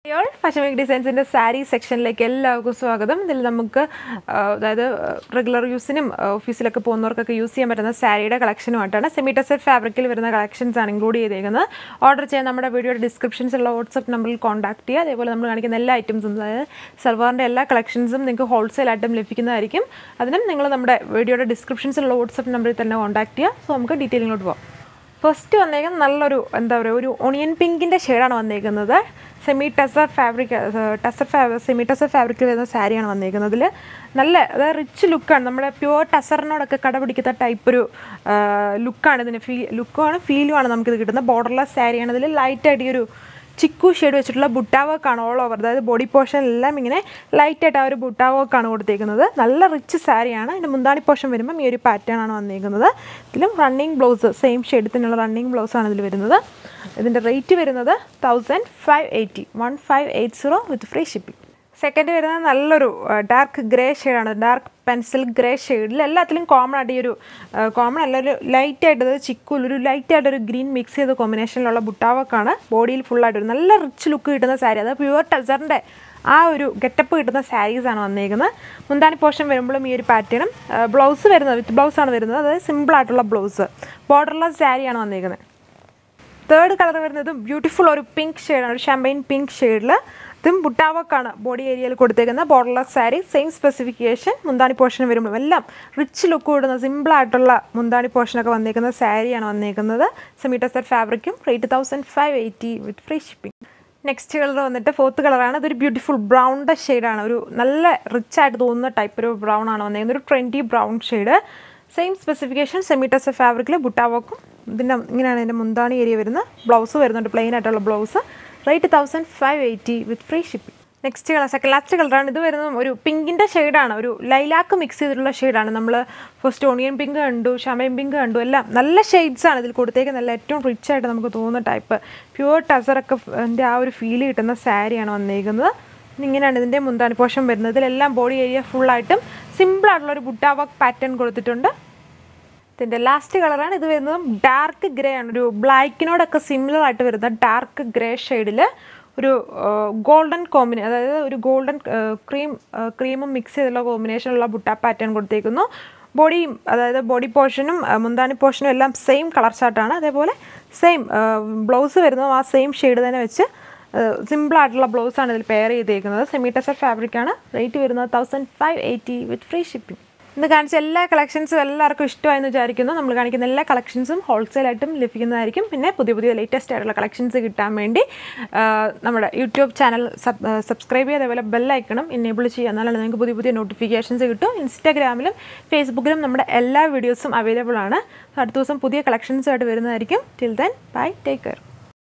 y'all fashion ഡിസൈൻസിൻ്റെ sari സെക്ഷനിലേക്ക് എല്ലാവർക്കും സ്വാഗതം ഇതിൽ നമുക്ക് ആ, അതായത് റെഗുലർ യൂസിനും ഓഫീസിലൊക്കെ പോകുന്നവർക്കൊക്കെ യൂസ് ചെയ്യാൻ പറ്റുന്ന സാരിയുടെ കളക്ഷനുമായിട്ടാണ് സെമി ടെസഡ് ഫാബ്രിക്കിൽ വരുന്ന കളക്ഷൻസ് ആണ് ഇൻക്ലൂഡ് ചെയ്തേക്കുന്നത് ഓർഡർ ചെയ്യാൻ നമ്മുടെ വീഡിയോയുടെ ഡിസ്ക്രിപ്ഷൻസിലുള്ള വാട്സപ്പ് നമ്പറിൽ കോൺടാക്ട് ചെയ്യുക അതേപോലെ നമ്മൾ കാണിക്കുന്ന എല്ലാ ഐറ്റംസും അതായത് സൽവാറിൻ്റെ എല്ലാ കളക്ഷൻസും നിങ്ങൾക്ക് ഹോൾസെയിൽ ആയിട്ടും ലഭിക്കുന്നതായിരിക്കും അതിനും നിങ്ങൾ നമ്മുടെ വീഡിയോയുടെ ഡിസ്ക്രിപ്ഷൻസിലുള്ള വാട്സപ്പ് നമ്പറിൽ തന്നെ കോൺടാക്ട് ചെയ്യുക സോ നമുക്ക് ഡീറ്റെയിലിങ്ങോട്ട് പോകാം ഫസ്റ്റ് വന്നേക്കുന്നത് നല്ലൊരു എന്താ പറയുക ഒരു ഒണിയൻ പിങ്കിൻ്റെ ഷെയ്ഡാണ് വന്നേക്കുന്നത് സെമി ടെസർ ഫാബ്രിക് ടെസർ ഫാ സെമി ടെസർ ഫാബ്രിക്കിൽ വരുന്ന സാരിയാണ് വന്നേക്കുന്നത് അതിൽ നല്ല അതായത് റിച്ച് ലുക്കാണ് നമ്മുടെ പ്യുവർ ടെസറിനോടൊക്കെ കടപിടിക്കുന്ന ടൈപ്പ് ഒരു ലുക്കാണ് ഇതിന് ഫീ ലുക്കുമാണ് ഫീലുമാണ് നമുക്കിത് കിട്ടുന്നത് ബോർഡർലെസ് സാരിയാണ് ഇതിൽ ലൈറ്റായിട്ട് ഈ ഒരു ചിക്കു ഷെയ്ഡ് വെച്ചിട്ടുള്ള ബുട്ടാ വർക്കാണ് ഓൾ ഓവർ അതായത് ബോഡി പോർഷൻ എല്ലാം ഇങ്ങനെ ലൈറ്റായിട്ട് ആ ഒരു ബുട്ടാ വർക്കാണ് കൊടുത്തേക്കുന്നത് നല്ല റിച്ച് സാരിയാണ് ഇതിൻ്റെ മുന്താണി പോർഷൻ വരുമ്പം ഈ ഒരു പാറ്റേൺ ആണ് വന്നേക്കുന്നത് ഇതിലും റണ്ണിങ് ബ്ലൗസ് സെയിം ഷെയ്ഡത്തിനുള്ള റണ്ണിങ് ബ്ലൗസ് ആണ് ഇതിൽ വരുന്നത് ഇതിൻ്റെ റേറ്റ് വരുന്നത് thousand five eighty one five eight zero with free shipping second വരുന്നത് നല്ലൊരു ഡാർക്ക് ഗ്രേ ഷെയ്ഡാണ് ഡാർക്ക് പെൻസിൽ ഗ്രേ ഷെയ്ഡിൽ എല്ലാത്തിലും കോമൺ ആയിട്ട് ഈ ഒരു കോമൺ അല്ല ഒരു ലൈറ്റ് ആയിട്ട് അത് ചിക്കുൽ ഒരു ലൈറ്റ് ആയിട്ട് ഒരു ഗ്രീൻ മിക്സ് ചെയ്ത കോമ്പിനേഷനിലുള്ള ബുട്ടാവക്കാണ് ബോഡിയിൽ ഫുള്ളായിട്ട് ഒരു നല്ല റിച്ച് ലുക്ക് കിട്ടുന്ന സാരി അത് പ്യുവർ ടെസറിൻ്റെ ആ ഒരു ഗെറ്റപ്പ് കിട്ടുന്ന സാരീസാണ് വന്നേക്കുന്നത് മുന്താണി പോർഷൻ വരുമ്പോഴും ഈ ഒരു പാറ്റേണും ബ്ലൗസ് വരുന്നത് വിത്ത് ബ്ലൗസാണ് വരുന്നത് അതായത് സിമ്പിൾ ആയിട്ടുള്ള ബ്ലൗസ് ബോർഡർലെസ് സാരിയാണ് വന്നേക്കുന്നത് തേർഡ് കളർ വരുന്നത് ബ്യൂട്ടിഫുൾ ഒരു പിങ്ക് ഷെയ്ഡാണ് ഒരു ഷാമ്പൈൻ പിങ്ക് ഷെയ്ഡിൽ ഇതും ബുട്ടാവക്കാണ് ബോഡി ഏരിയയിൽ കൊടുത്തേക്കുന്ന ബോർഡർലെസ് സാരി സെയിം സ്പെസിഫിക്കേഷൻ മുന്താണി പോർഷൻ വരുമ്പോൾ എല്ലാം റിച്ച് ലുക്ക് കൂടുന്ന സിമ്പിളായിട്ടുള്ള മുന്താണി പോർഷനൊക്കെ വന്നേക്കുന്ന സാരിയാണ് വന്നേക്കുന്നത് സെമീറ്റസർ ഫാബ്രിക്കും rate thousand five eighty with free shipping next colour വന്നിട്ട് ഫോർത്ത് കളറാണ് ഇതൊരു ബ്യൂട്ടിഫുൾ ബ്രൗണിൻ്റെ ഷെയ്ഡാണ് ഒരു നല്ല റിച്ച് ആയിട്ട് തോന്നുന്ന ടൈപ്പ് ഒരു ബ്രൗൺ ആണ് വന്നേക്കുന്നത് ഒരു twenty brown shade same specification സെമിറ്റസ് ഫാബ്രിക്കിൽ ബുട്ടാവോക്കും ഇതിൻ്റെ ഇങ്ങനെയാണ് ഇതിൻ്റെ മുന്താണി ഏരിയ വരുന്നത് ബ്ലൗസ് വരുന്നുണ്ട് പ്ലെയിൻ ആയിട്ടുള്ള blouse rate thousand five eighty with free shipping next colour second last കളറാണ് ഇത് വരുന്നത് ഒരു പിങ്കിൻ്റെ ഷെയ്ഡാണ് ഒരു ലൈലാക്ക് മിക്സ് ചെയ്തിട്ടുള്ള ഷെയ്ഡാണ് നമ്മൾ ഫസ്റ്റ് ഓണിയൻ പിങ്ക് കണ്ടു ഷമയൻ പിങ്ക് കണ്ടു എല്ലാം നല്ല ഷെയ്ഡ്സ് ആണ് ഇതിൽ കൊടുത്തേക്ക് നല്ല ഏറ്റവും റിച്ച് ആയിട്ട് നമുക്ക് തോന്നുന്ന ടൈപ്പ് പ്യുവർ ടസറൊക്കെ എൻ്റെ ആ ഒരു ഫീൽ കിട്ടുന്ന സാരിയാണ് വന്നേക്കുന്നത് ഇങ്ങനെയാണ് ഇതിൻ്റെ മുന്താണി പോർഷൻ വരുന്നത് ഇതിലെല്ലാം ബോഡി ഏരിയ ഫുള്ളായിട്ടും സിമ്പിളായിട്ടുള്ള ഒരു ബുട്ടാ വർക്ക് പാറ്റേൺ കൊടുത്തിട്ടുണ്ട് ഇതിൻ്റെ ലാസ്റ്റ് കളറാണ് ഇത് വരുന്നത് ഡാർക്ക് ഗ്രേ ആണ് ഒരു ബ്ലാക്കിനോടൊക്കെ സിമിലർ ആയിട്ട് വരുന്ന ഡാർക്ക് ഗ്രേ ഷെയ്ഡിൽ ഒരു ഗോൾഡൻ കോമ്പിനേ അതായത് ഒരു ഗോൾഡൻ ക്രീം ക്രീമും മിക്സ് ചെയ്തുള്ള കോമ്പിനേഷനുള്ള ബുട്ട പാറ്റേൺ കൊടുത്തേക്കുന്നു ബോഡിയും അതായത് ബോഡി പോർഷനും മുന്താണി പോർഷനും എല്ലാം സെയിം കളർ ചാർട്ടാണ് അതേപോലെ സെയിം ബ്ലൗസ് വരുന്നതും ആ സെയിം ഷെയ്ഡ് തന്നെ വെച്ച് സിമ്പിൾ ആയിട്ടുള്ള ബ്ലൗസാണ് ഇതിൽ പെയർ ചെയ്തേക്കുന്നത് സെമി ടെസർ ഫാബ്രിക്കാണ് റേറ്റ് വരുന്നത് thousand five eighty with free shipping ഇന്ന് കാണിച്ച എല്ലാ കളക്ഷൻസും എല്ലാവർക്കും ഇഷ്ടമായെന്ന് വിചാരിക്കുന്നു നമ്മൾ കാണിക്കുന്ന എല്ലാ കളക്ഷൻസും ഹോൾസെയിലായിട്ടും ലഭിക്കുന്നതായിരിക്കും പിന്നെ പുതിയ പുതിയ ലേറ്റസ്റ്റ് ആയിട്ടുള്ള കളക്ഷൻസ് കിട്ടാൻ വേണ്ടി ആ, നമ്മുടെ യൂട്യൂബ് ചാനൽ സബ്സ്ക്രൈബ് ചെയ്യുക അതേപോലെ ബെല്ലൈക്കണം എനേബിൾ ചെയ്യുക എന്നാലാണ് നിങ്ങൾക്ക് പുതിയ പുതിയ നോട്ടിഫിക്കേഷൻസ് കിട്ടും ഇൻസ്റ്റാഗ്രാമിലും ഫേസ്ബുക്കിലും നമ്മുടെ എല്ലാ വീഡിയോസും അവൈലബിൾ ആണ് അടുത്ത ദിവസം പുതിയ കളക്ഷൻസുമായിട്ട് വരുന്നതായിരിക്കും till then bye take care